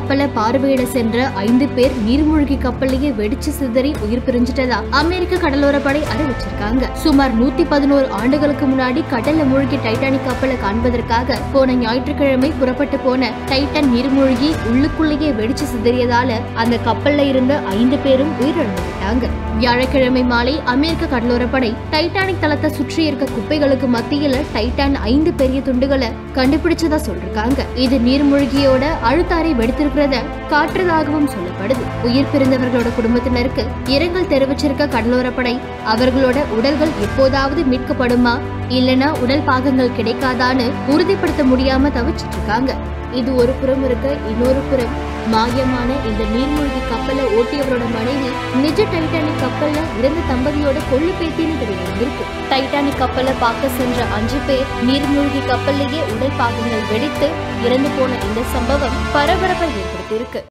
கப்பலை பார்வையிட சென்ற ஐந்து பேர் நீர்மூழ்கி கப்பலையே வெடிச்சு சிதறி உயிர் பிரிஞ்சிட்டதா அமெரிக்க கடலோரப்படை அறிவிச்சிருக்காங்க சுமார் நூத்தி பதினோரு ஆண்டுகளுக்கு முன்னாடி கடல்ல மூழ்கி டைட்டானிக் கப்பலை காண்பதற்காக போன ஞாயிற்றுக்கிழமை புறப்பட்டு போன டைட்டன் நீர்மூழ்கி உள்ளுக்குள்ளேயே வெடிச்சு சிதறியதால அந்த கப்பல்ல இருந்த ஐந்து பேரும் உயிரிழந்துவிட்டாங்க வியாழக்கிழமை மாலை அமெரிக்க கடலோரப்படை டைட்டானிக் தளத்தை சுற்றி இருக்க குப்பைகளுக்கு மத்தியில டைட்டான் ஐந்து பெரிய துண்டுகளை கண்டுபிடிச்சதா சொல்றாங்க இது நீர்மூழ்கியோட அழுத்தாரை வெடித்திருக்கிறத காட்டுறதாகவும் சொல்லப்படுது உயிர் பிரிந்தவர்களோட குடும்பத்தினருக்கு இரங்கல் தெரிவிச்சிருக்க கடலோரப்படை அவர்களோட உடல்கள் எப்போதாவது மீட்கப்படுமா இல்லனா உடல் பாகங்கள் கிடைக்காதான்னு உறுதிப்படுத்த முடியாம தவிச்சிட்டு இருக்காங்க இது ஒரு புறம் இருக்க இன்னொரு புறம் மாயமான இந்த நீர்மூழ்கி கப்பலை ஓட்டியவரோட மனைவி நிஜ டைட்டானிக் கப்பல்ல இறந்த தம்பதியோட கொள்ளு பேத்தின்னு தெரிய வந்திருக்கு டைட்டானிக் கப்பலை பார்க்க சென்ற அஞ்சு பேர் நீர்மூழ்கி கப்பல்லையே உடல் பாகங்கள் வெடித்து இறந்து போன இந்த சம்பவம் பரபரப்பை ஏற்படுத்தியிருக்கு